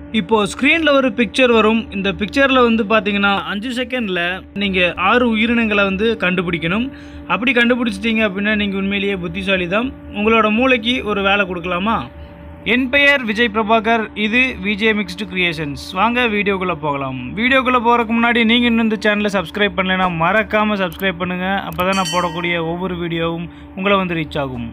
இப்போது ஸ்க்ரீனில் ஒரு பிக்சர் வரும் இந்த பிக்சரில் வந்து பார்த்தீங்கன்னா அஞ்சு செகண்டில் நீங்கள் ஆறு உயிரினங்களை வந்து கண்டுபிடிக்கணும் அப்படி கண்டுபிடிச்சிட்டீங்க அப்படின்னா நீங்கள் உண்மையிலேயே புத்திசாலி தான் உங்களோட மூளைக்கு ஒரு வேலை கொடுக்கலாமா என் பெயர் விஜய் பிரபாகர் இது விஜய் மிக்ஸ்டு கிரியேஷன்ஸ் வாங்க வீடியோக்குள்ளே போகலாம் வீடியோக்குள்ளே போகிறதுக்கு முன்னாடி நீங்கள் இன்னும் இந்த சேனலை சப்ஸ்கிரைப் பண்ணலைன்னா மறக்காமல் சப்ஸ்கிரைப் பண்ணுங்கள் அப்போ தான் நான் போடக்கூடிய ஒவ்வொரு வீடியோவும் உங்களை வந்து ரீச் ஆகும்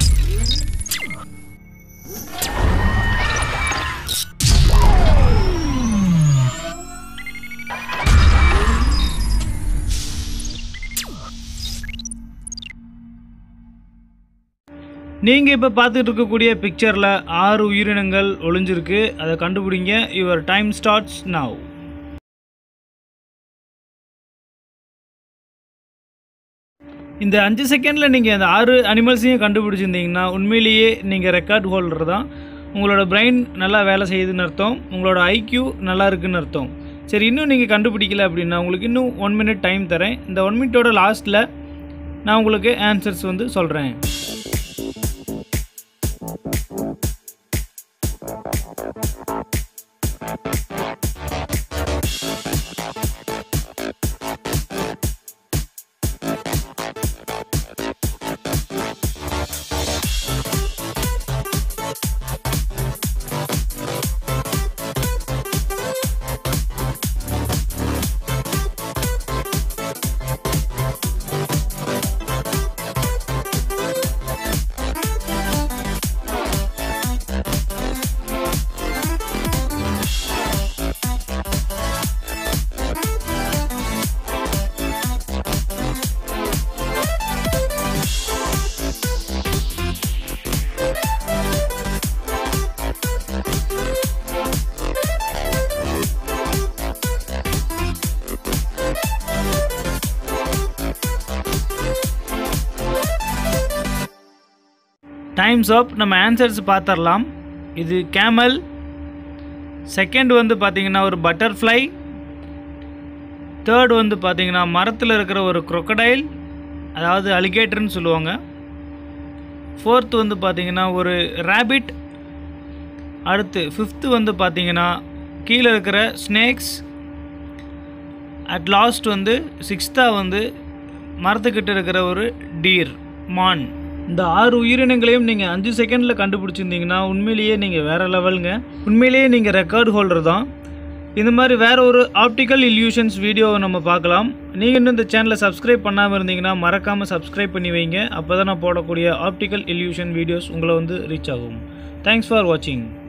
நீங்கள் இப்போ பார்த்துட்டு இருக்கக்கூடிய பிக்சரில் ஆறு உயிரினங்கள் ஒளிஞ்சிருக்கு அதை கண்டுபிடிங்க யுவர் டைம் ஸ்டார்ட்ஸ் நவ் இந்த அஞ்சு செகண்டில் நீங்கள் அந்த ஆறு அனிமல்ஸையும் கண்டுபிடிச்சிருந்தீங்கன்னா உண்மையிலேயே நீங்கள் ரெக்கார்ட் ஹோல்டர் தான் உங்களோட பிரெயின் நல்லா வேலை செய்யுதுன்னு அர்த்தம் உங்களோட ஐக்யூ நல்லா இருக்குன்னு அர்த்தம் சரி இன்னும் நீங்கள் கண்டுபிடிக்கல அப்படின்னா உங்களுக்கு இன்னும் ஒன் மினிட் டைம் தரேன் இந்த ஒன் மினிட்டோட லாஸ்ட்டில் நான் உங்களுக்கு ஆன்சர்ஸ் வந்து சொல்கிறேன் டைம்ஸ் அப் நம்ம ஆன்சர்ஸ் பார்த்துடலாம் இது கேமல் செகண்ட் வந்து பார்த்தீங்கன்னா ஒரு பட்டர்ஃப்ளை தேர்ட் வந்து பார்த்தீங்கன்னா மரத்தில் இருக்கிற ஒரு crocodile அதாவது அலிகேட்டர்னு சொல்லுவாங்க ஃபோர்த் வந்து பார்த்தீங்கன்னா ஒரு ரேபிட் அடுத்து ஃபிஃப்த்து வந்து பார்த்தீங்கன்னா கீழே இருக்கிற ஸ்னேக்ஸ் அட் லாஸ்ட் வந்து சிக்ஸ்த்தாக வந்து மரத்துக்கிட்ட இருக்கிற ஒரு டீர் மான் இந்த ஆறு உயிரினங்களையும் நீங்கள் அஞ்சு செகண்டில் கண்டுபிடிச்சிருந்தீங்கன்னா உண்மையிலேயே நீங்கள் வேறு லெவலுங்க உண்மையிலேயே நீங்கள் ரெக்கார்ட் ஹோல்டர் தான் இந்த மாதிரி வேற ஒரு ஆப்டிக்கல் இல்யூஷன்ஸ் வீடியோவை நம்ம பார்க்கலாம் நீங்கள் இன்னும் இந்த சேனலை சப்ஸ்கிரைப் பண்ணாமல் இருந்தீங்கன்னா மறக்காமல் சப்ஸ்கிரைப் பண்ணி வைங்க அப்போ தான் நான் போடக்கூடிய ஆப்டிக்கல் இல்யூஷன் வீடியோஸ் உங்களை வந்து ரீச் ஆகும் தேங்க்ஸ் ஃபார் வாட்சிங்